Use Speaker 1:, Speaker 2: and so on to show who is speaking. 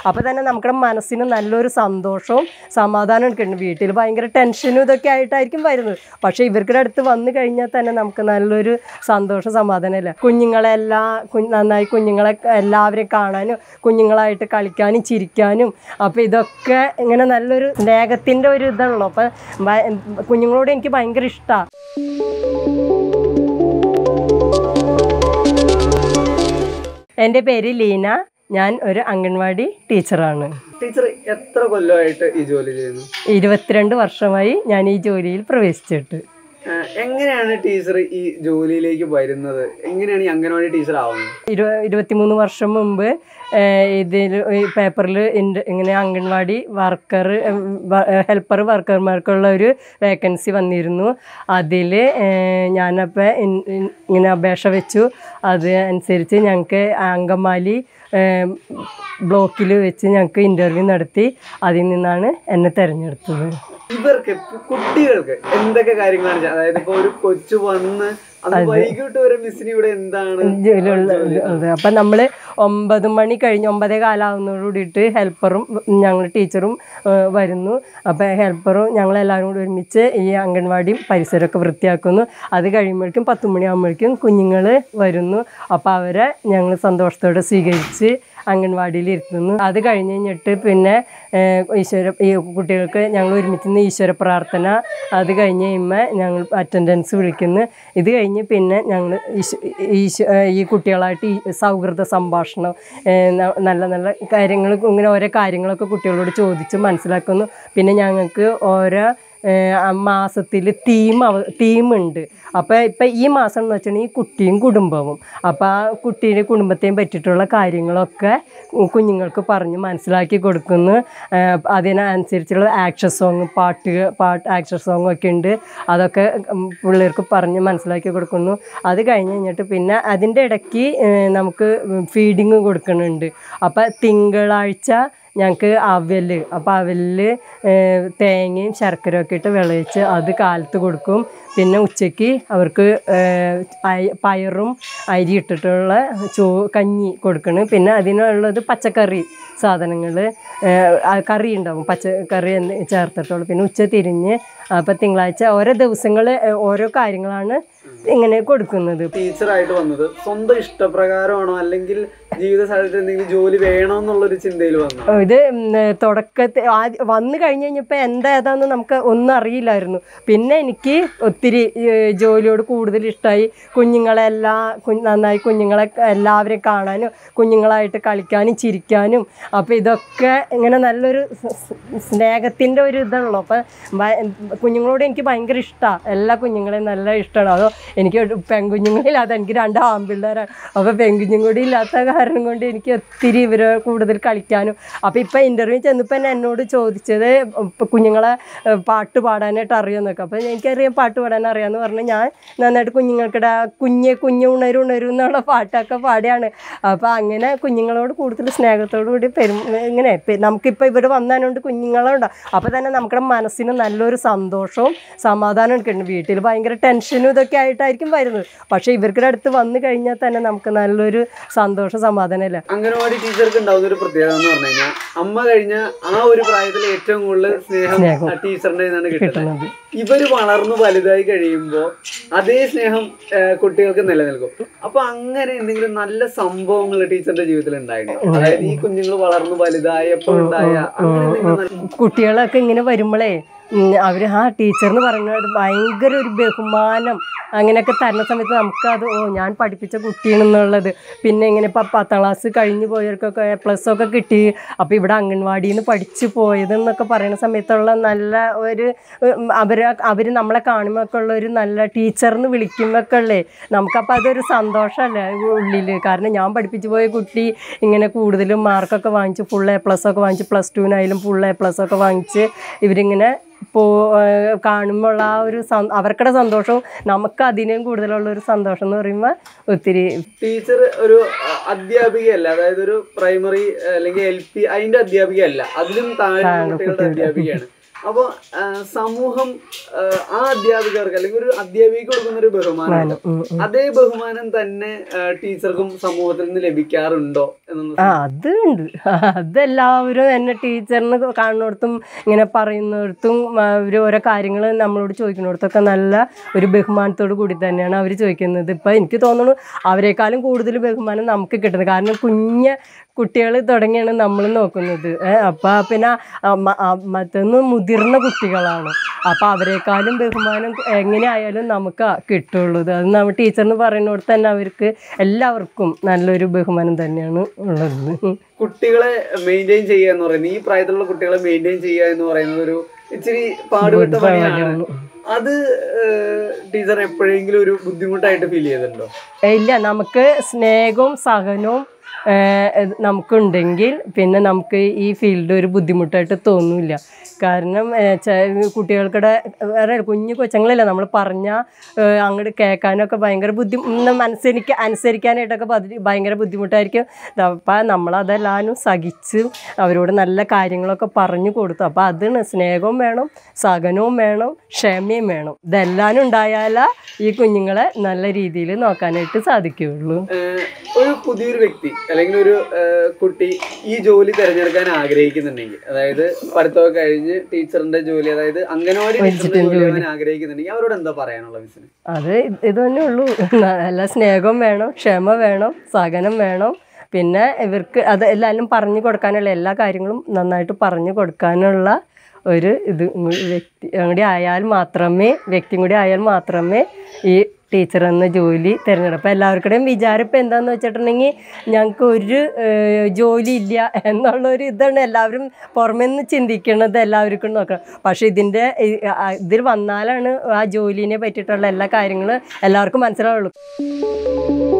Speaker 1: അപ്പോൾ തന്നെ നമ്മുടെ മനസ്സിന് നല്ലൊരു സന്തോഷവും സമാധാനവും ഒക്കെ ഉണ്ട് വീട്ടിൽ ഭയങ്കര ടെൻഷനും ഇതൊക്കെ ആയിട്ടായിരിക്കും വരുന്നത് പക്ഷേ ഇവർക്കിടെ അടുത്ത് വന്നു കഴിഞ്ഞാൽ തന്നെ നമുക്ക് നല്ലൊരു സന്തോഷ സമാധാനമല്ല കുഞ്ഞുങ്ങളെല്ലാം കുഞ്ഞ് നന്നായി കുഞ്ഞുങ്ങളെ എല്ലാവരെയും കാണാനും കുഞ്ഞുങ്ങളായിട്ട് കളിക്കാനും ചിരിക്കാനും അപ്പോൾ ഇതൊക്കെ ഇങ്ങനെ നല്ലൊരു സ്നേഹത്തിൻ്റെ ഒരു ഇതാണല്ലോ അപ്പം കുഞ്ഞുങ്ങളോട് എനിക്ക് ഭയങ്കര ഇഷ്ടമാണ് എൻ്റെ പേര് ലീന ഞാൻ ഒരു അംഗൻവാടി ടീച്ചറാണ്
Speaker 2: ടീച്ചർ എത്ര കൊല്ലമായിട്ട് ഈ ജോലി ചെയ്യുന്നു
Speaker 1: ഇരുപത്തിരണ്ട് വർഷമായി ഞാൻ ഈ ജോലിയിൽ പ്രവേശിച്ചിട്ട്
Speaker 2: ആ, എങ്ങനെയാണ് ടീച്ചർ ഈ ജോലിയിലേക്ക് വരുന്നത് എങ്ങനെയാണ് ഈ അംഗനവാടി ടീച്ചർ ആവുന്നത്
Speaker 1: ഇരു ഇരുപത്തിമൂന്ന് വർഷം മുമ്പ് ഇതിൽ ഈ പേപ്പറിൽ ഇങ്ങനെ അംഗൻവാടി വർക്കർ ഹെൽപ്പർ വർക്കർമാർക്കുള്ള ഒരു വേക്കൻസി വന്നിരുന്നു അതിൽ ഞാനപ്പോൾ ഇങ്ങനെ അപേക്ഷ വെച്ചു അത് അനുസരിച്ച് ഞങ്ങൾക്ക് അങ്കമാലി ബ്ലോക്കിൽ വെച്ച് ഞങ്ങൾക്ക് ഇൻ്റർവ്യൂ നടത്തി അതിൽ നിന്നാണ് എന്നെ തിരഞ്ഞെടുത്തത്
Speaker 2: ഇവർക്ക് ഇപ്പൊ കുട്ടികൾക്ക് എന്തൊക്കെ കാര്യങ്ങളാണ് ചെയ്യുക? അതായത് ഇപ്പൊ ഒരു കൊച്ചു വന്ന് അത് വൈകിട്ട് വരെ മിസ്സിന് ഇവിടെ എന്താണ്
Speaker 1: ജോലിയുള്ള അപ്പം നമ്മൾ ഒമ്പത് മണി കഴിഞ്ഞ് ഒമ്പതേ കാലാവുന്നതോട് കൂടിയിട്ട് ഹെൽപ്പറും ഞങ്ങൾ ടീച്ചറും ഏഹ്, വരുന്നു അപ്പോൾ ഹെൽപ്പറും ഞങ്ങളെല്ലാവരും കൂടി ഒരുമിച്ച് ഈ അംഗൻവാടിയും പരിസരമൊക്കെ വൃത്തിയാക്കുന്നു അത് കഴിയുമ്പോഴേക്കും പത്ത് മണിയാകുമ്പോഴേക്കും കുഞ്ഞുങ്ങൾ വരുന്നു അപ്പോൾ അവരെ ഞങ്ങൾ സന്തോഷത്തോടെ സ്വീകരിച്ച് അംഗൻവാടിയിൽ ഇരുത്തുന്നു അത് കഴിഞ്ഞ് കഴിഞ്ഞിട്ട് പിന്നെ ഏഹ്, ഈശ്വര ഈ കുട്ടികൾക്ക് ഞങ്ങൾ ഒരുമിച്ച് നിന്ന് ഈശ്വര പ്രാർത്ഥന അത് കഴിഞ്ഞ് കഴിയുമ്പോൾ ഞങ്ങൾ അറ്റൻഡൻസ് വിളിക്കുന്നു ഇത് കഴിഞ്ഞ് പിന്നെ ഞങ്ങൾ ഈശോ ഈ കുട്ടികളായിട്ട് ഈ സൗഹൃദ സംഭാഷണം ഏഹ്, ന- നല്ല നല്ല കാര്യങ്ങൾ ഇങ്ങനെ ഓരോ കാര്യങ്ങളൊക്കെ കുട്ടികളോട് ചോദിച്ച് മനസ്സിലാക്കുന്നു പിന്നെ ഞങ്ങൾക്ക് ഓരോ മാസത്തിൽ തീം അവ തീമുണ്ട് അപ്പോൾ ഇപ്പം ഈ മാസം എന്ന് വെച്ചിട്ടുണ്ടെങ്കിൽ കുട്ടിയും കുടുംബവും അപ്പോൾ ആ കുട്ടീൻ്റെ കുടുംബത്തെയും പറ്റിയിട്ടുള്ള കാര്യങ്ങളൊക്കെ കുഞ്ഞുങ്ങൾക്ക് പറഞ്ഞ് മനസ്സിലാക്കി കൊടുക്കുന്നു ഏഹ് അതിനനുസരിച്ചുള്ള ആക്ഷൻ സോങ് പാട്ട് പാട്ട് ആക്ഷൻ സോങ് ഒക്കെ ഉണ്ട് അതൊക്കെ ഉം പിള്ളേർക്ക് പറഞ്ഞ് മനസ്സിലാക്കി കൊടുക്കുന്നു അത് കഴിഞ്ഞ് കഴിഞ്ഞിട്ട് പിന്നെ അതിൻ്റെ ഇടയ്ക്ക് ഏഹ് നമുക്ക് ഫീഡിങ് കൊടുക്കുന്നുണ്ട് അപ്പോൾ തിങ്കളാഴ്ച ഞങ്ങൾക്ക് അവൽ അപ്പോൾ അവലിൽ തേങ്ങയും ശർക്കരയും ഒക്കെ ഇട്ട് വിളയിച്ച് അത് കാലത്ത് കൊടുക്കും പിന്നെ ഉച്ചയ്ക്ക് അവർക്ക് ഏഹ്, അയ- പയറും അരി ഇട്ടിട്ടുള്ള ചോ കഞ്ഞി കൊടുക്കണം പിന്നെ അതിനുള്ളത് പച്ചക്കറി സാധനങ്ങൾ കറി ഉണ്ടാവും പച്ചക്കറി എന്ന് ചേർത്തിട്ടുള്ളൂ പിന്നെ ഉച്ച തിരിഞ്ഞ് അപ്പോൾ തിങ്കളാഴ്ച ഓരോ ദിവസങ്ങൾ ഓരോ കാര്യങ്ങളാണ് ഇങ്ങനെ കൊടുക്കുന്നത്
Speaker 2: ടീച്ചറായിട്ട് വന്നത് സ്വന്തം ഇഷ്ടപ്രകാരമാണോ അല്ലെങ്കിൽ ജീവിത സാഹചര്യത്തിൽ എന്തെങ്കിലും ജോലി വേണോ എന്നുള്ളൊരു ചിന്തയിൽ വന്നു
Speaker 1: ഇത് തുടക്കത്തിൽ ആദ്യ വന്നു കഴിഞ്ഞ് കഴിഞ്ഞപ്പോൾ എന്താ ഏതാന്ന് നമുക്ക് ഒന്നും അറിയില്ലായിരുന്നു പിന്നെ എനിക്ക് ഒത്തിരി ഏഹ്, ജോലിയോട് കൂടുതൽ ഇഷ്ടമായി കുഞ്ഞുങ്ങളെല്ലാം കുഞ്ഞ് നന്നായി കുഞ്ഞുങ്ങളെ എല്ലാവരെയും കാണാനും കുഞ്ഞുങ്ങളായിട്ട് കളിക്കാനും ചിരിക്കാനും അപ്പോൾ ഇതൊക്കെ ഇങ്ങനെ നല്ലൊരു സ്നേഹത്തിൻ്റെ ഒരു ഇതാണല്ലോ അപ്പം കുഞ്ഞുങ്ങളോട് എനിക്ക് ഭയങ്കര ഇഷ്ടമാണ് എല്ലാ കുഞ്ഞുങ്ങളെയും നല്ല ഇഷ്ടമാണ് അതോ എനിക്ക് ഒരു പെൺകുഞ്ഞുങ്ങളില്ലാത്ത എനിക്ക് രണ്ട് ആൺപിള്ളേരാണ് അപ്പോൾ പെൺകുഞ്ഞും കൂടി ഇല്ലാത്ത കാരണം കൊണ്ട് എനിക്ക് ഒത്തിരി ഇവരെ കൂടുതൽ കളിക്കാനും അപ്പോൾ ഇപ്പോൾ ഇൻ്റർവ്യൂ ചെന്നപ്പോൾ എന്നെ എന്നോട് ചോദിച്ചത് ഇപ്പം കുഞ്ഞുങ്ങളെ ഏഹ്, പാട്ട് പാടാനായിട്ട് അറിയുമെന്നൊക്കെ അപ്പോൾ എനിക്കറിയാം പാട്ട് പാടാൻ അറിയാമെന്ന് പറഞ്ഞ് ഞാൻ നന്നായിട്ട് കുഞ്ഞുങ്ങൾക്കിടെ ആ കുഞ്ഞ് കുഞ്ഞ് ഉണരും ഉണരും എന്നുള്ള പാട്ടൊക്കെ പാടിയാണ് അപ്പോൾ അങ്ങനെ കുഞ്ഞുങ്ങളോട് കൂടുതൽ സ്നേഹത്തോടു കൂടി പെരും ഇങ്ങനെ പെ- നമുക്കിപ്പോൾ ഇവിടെ വന്നതുകൊണ്ട് കുഞ്ഞുങ്ങളുണ്ട് അപ്പോൾ തന്നെ നമ്മുടെ മനസ്സിന് നല്ലൊരു സന്തോഷവും സമാധാനവും ഒക്കെ ഉണ്ട് വീട്ടിൽ ഭയങ്കര ടെൻഷനും ഇതൊക്കെ ആയിട്ടായിരിക്കും വരുന്നത് പക്ഷേ ഇവർക്കിടെ അടുത്ത് വന്നു കഴിഞ്ഞാൽ തന്നെ നമുക്ക് നല്ലൊരു സന്തോഷ സമാധാനമല്ല
Speaker 2: അംഗനവാടി ടീച്ചർക്ക് ഉണ്ടാവുന്ന ഒരു പ്രത്യേകത എന്ന് പറഞ്ഞു കഴിഞ്ഞാൽ അമ്മ കഴിഞ്ഞ ആ ഒരു പ്രായത്തിൽ ഏറ്റവും കൂടുതൽ സ്നേഹം
Speaker 1: സ്നേഹം.
Speaker 2: ആ ടീച്ചറിന്റെ നിന്നാണ് കിട്ടുന്നത്
Speaker 1: കിട്ടുന്നത്
Speaker 2: ഇവര് വളർന്നു വലുതായി കഴിയുമ്പോൾ അതേ സ്നേഹം ആ, കുട്ടികൾക്ക് നിലനിൽക്കും അപ്പൊ അങ്ങനെ എന്തെങ്കിലും നല്ല സംഭവങ്ങൾ ടീച്ചറിന്റെ ജീവിതത്തിൽ ഉണ്ടായിരുന്നു അതായത് ഈ കുഞ്ഞുങ്ങൾ വളർന്നു വലുതായപ്പോൾ ഉണ്ടായ അങ്ങനെ എന്തെങ്കിലും നല്ല-
Speaker 1: കുട്ടികളൊക്കെ ഇങ്ങനെ വരുമ്പോഴേ അവർ ആ ടീച്ചർ എന്ന് പറയുന്നത് ഭയങ്കര ഒരു ബഹുമാനം അങ്ങനെയൊക്കെ തരുന്ന സമയത്ത് നമുക്കത് ഓ ഞാൻ പഠിപ്പിച്ച കുട്ടിയാണെന്നുള്ളത് പിന്നെ ഇങ്ങനെ ഇപ്പം പത്താം ക്ലാസ് കഴിഞ്ഞ് പോയവർക്കൊക്കെ എ പ്ലസ് ഒക്കെ കിട്ടി അപ്പോൾ ഇവിടെ അംഗൻവാടിയിൽ നിന്ന് പഠിച്ച് പോയതെന്നൊക്കെ പറയുന്ന സമയത്തുള്ള നല്ല ഒരു അവർ അവർ നമ്മളെ കാണുമ്പോഴൊക്കെ ഉള്ള ഒരു നല്ല ടീച്ചർന്ന് വിളിക്കുമ്പോഴൊക്കെ ഉള്ളേ നമുക്കപ്പോൾ അതൊരു സന്തോഷമല്ലേ ഉള്ളിൽ കാരണം ഞാൻ പഠിപ്പിച്ച് പോയ കുട്ടി ഇങ്ങനെ കൂടുതലും മാർക്കൊക്കെ വാങ്ങിച്ച് ഫുൾ എ പ്ലസ് ഒക്കെ വാങ്ങിച്ച് പ്ലസ് ടുവിനായാലും ഫുൾ എ പ്ലസ് ഒക്കെ വാങ്ങിച്ച് ഇവരിങ്ങനെ പോ കാണുമ്പോൾ ആ ഒരു സം- അവർക്കുടെ സന്തോഷവും നമുക്ക് അതിനും കൂടുതലുള്ള ഒരു സന്തോഷം എന്ന് പറയുമ്പോൾ ഒത്തിരി
Speaker 2: ടീച്ചർ ഒരു അ, അധ്യാപികയല്ല അതായത് ഒരു പ്രൈമറി അല്ലെങ്കിൽ എൽ പി അതിന്റെ അധ്യാപികയല്ല അതിലും താഴെ കുട്ടികളുടെ അധ്യാപികയാണ് അപ്പൊ ആ, സമൂഹം ആ, ആ അധ്യാപികർക്ക് അല്ലെങ്കിൽ ഒരു അധ്യാപികക്ക് കൊടുക്കുന്ന ഒരു ബഹുമാനം
Speaker 1: ഉം, ഉം.
Speaker 2: അതേ ബഹുമാനം തന്നെ ആ, ടീച്ചർക്കും സമൂഹത്തിൽ നിന്ന് ലഭിക്കാറുണ്ടോ എന്നുള്ള
Speaker 1: ആ അതുണ്ട് അതെല്ലാവരും എന്നെ ടീച്ചറിന് കാണുന്നിടത്തും ഇങ്ങനെ പറയുന്നിടത്തും അവർ ഓരോ കാര്യങ്ങൾ നമ്മളോട് ചോദിക്കുന്നിടത്തൊക്കെ നല്ല ഒരു ബഹുമാനത്തോട് കൂടി തന്നെയാണ് അവർ ചോദിക്കുന്നത് ഇപ്പം എനിക്ക് തോന്നുന്നു അവരെക്കാളും കൂടുതൽ ബഹുമാനം നമുക്ക് കിട്ടുന്നത് കാരണം കുഞ്ഞ കുട്ടികൾ തുടങ്ങിയാണ് നമ്മൾ നോക്കുന്നത് അപ്പം പിന്നെ ആ, മ- ആ, മറ്റൊന്ന് മുതിർന്ന കുട്ടികളാണ് അപ്പം അവരെക്കാളും ബഹുമാനം എങ്ങനെയായാലും നമുക്ക് കിട്ടുള്ളൂ അത് നമ്മൾ ടീച്ചറിന് പറയുന്നിടത്ത് തന്നെ അവർക്ക് എല്ലാവർക്കും നല്ലൊരു ബഹുമാനം തന്നെയാണ് ഉള്ളത്
Speaker 2: കുട്ടികളെ മെയിൻറ്റെയിൻ ചെയ്യുക എന്ന് പറയുന്നത് ഈ പ്രായത്തിലുള്ള കുട്ടികളെ മെയിൻറ്റെയിൻ ചെയ്യുക എന്ന് പറയുന്നത് ഒരു ഇച്ചിരി പാടുപെട്ട പണിയാണ് അത് ടീച്ചർ എപ്പോഴെങ്കിലും ഒരു ബുദ്ധിമുട്ടായിട്ട് ഫീൽ ചെയ്തിട്ടുണ്ടോ
Speaker 1: ഇല്ല നമുക്ക് സ്നേഹവും സഹനവും ഏഹ്, ഇത് നമുക്കുണ്ടെങ്കിൽ പിന്നെ നമുക്ക് ഈ ഫീൽഡ് ഒരു ബുദ്ധിമുട്ടായിട്ട് തോന്നില്ല കാരണം ഏഹ്, ചെ- കുട്ടികൾക്കിടെ വേറെ കുഞ്ഞു കൊച്ചങ്ങളല്ല നമ്മൾ പറഞ്ഞാൽ അങ്ങോട്ട് കേൾക്കാനൊക്കെ ഭയങ്കര ബുദ്ധി ഉം, അനുസരിക്ക അനുസരിക്കാനായിട്ടൊക്കെ പതി- ഭയങ്കര ബുദ്ധിമുട്ടായിരിക്കും അപ്പം നമ്മളതെല്ലാവരും സഹിച്ച് അവരോട് നല്ല കാര്യങ്ങളൊക്കെ പറഞ്ഞു കൊടുത്തു അപ്പോൾ അതിന് സ്നേഹവും വേണം സഹനവും വേണം ക്ഷമയും വേണം ഇതെല്ലാനും ഉണ്ടായാലേ ഈ കുഞ്ഞുങ്ങളെ നല്ല രീതിയിൽ നോക്കാനായിട്ട് സാധിക്കുകയുള്ളൂ
Speaker 2: ഏഹ് ഒരു പുതിയൊരു വ്യക്തി അല്ലെങ്കിൽ ഒരു ഏഹ് കുട്ടി ഈ ജോലി തിരഞ്ഞെടുക്കാൻ ആഗ്രഹിക്കുന്നുണ്ടെങ്കിൽ അതായത് പഠിത്തമൊക്കെ കഴിഞ്ഞ് ടീച്ചറിന്റെ ജോലി അതായത് അംഗനവാടി ടീച്ചറിന്റെ ജോലി ആവാൻ ആഗ്രഹിക്കുന്നുണ്ടെങ്കിൽ അവരോട് എന്താ പറയാനുള്ള മിസ്സിന്
Speaker 1: അത് ഇത് ഇത് തന്നെ ഉള്ളൂ നല്ല സ്നേഹം വേണം ക്ഷമ വേണം സഹനം വേണം പിന്നെ ഇവർക്ക് അത് എല്ലാവരും പറഞ്ഞു കൊടുക്കാനുള്ള എല്ലാ കാര്യങ്ങളും നന്നായിട്ട് പറഞ്ഞു കൊടുക്കാനുള്ള ഒരു ഇത് വ്യക്തി കൂടി ആയാൽ മാത്രമേ വ്യക്തിയും കൂടി ആയാൽ മാത്രമേ ഈ ടീച്ചർ എന്ന ജോലി തിരഞ്ഞെടുക്കും അപ്പോൾ എല്ലാവർക്കുടെയും വിചാരം ഇപ്പം എന്താണെന്ന് വെച്ചിട്ടുണ്ടെങ്കിൽ ഞങ്ങൾക്ക് ഒരു ഏഹ്, ജോലി ഇല്ല എന്നുള്ളൊരു ഇതാണ് എല്ലാവരും പുറമേ നിന്ന് ചിന്തിക്കുന്നത് എല്ലാവർക്കും നോക്കണം പക്ഷേ ഇതിൻ്റെ ഈ- ആ, ഇതിൽ വന്നാലാണ് ആ ജോലിനെ പറ്റിയിട്ടുള്ള എല്ലാ കാര്യങ്ങളും എല്ലാവർക്കും മനസ്സിലാവുള്ളൂ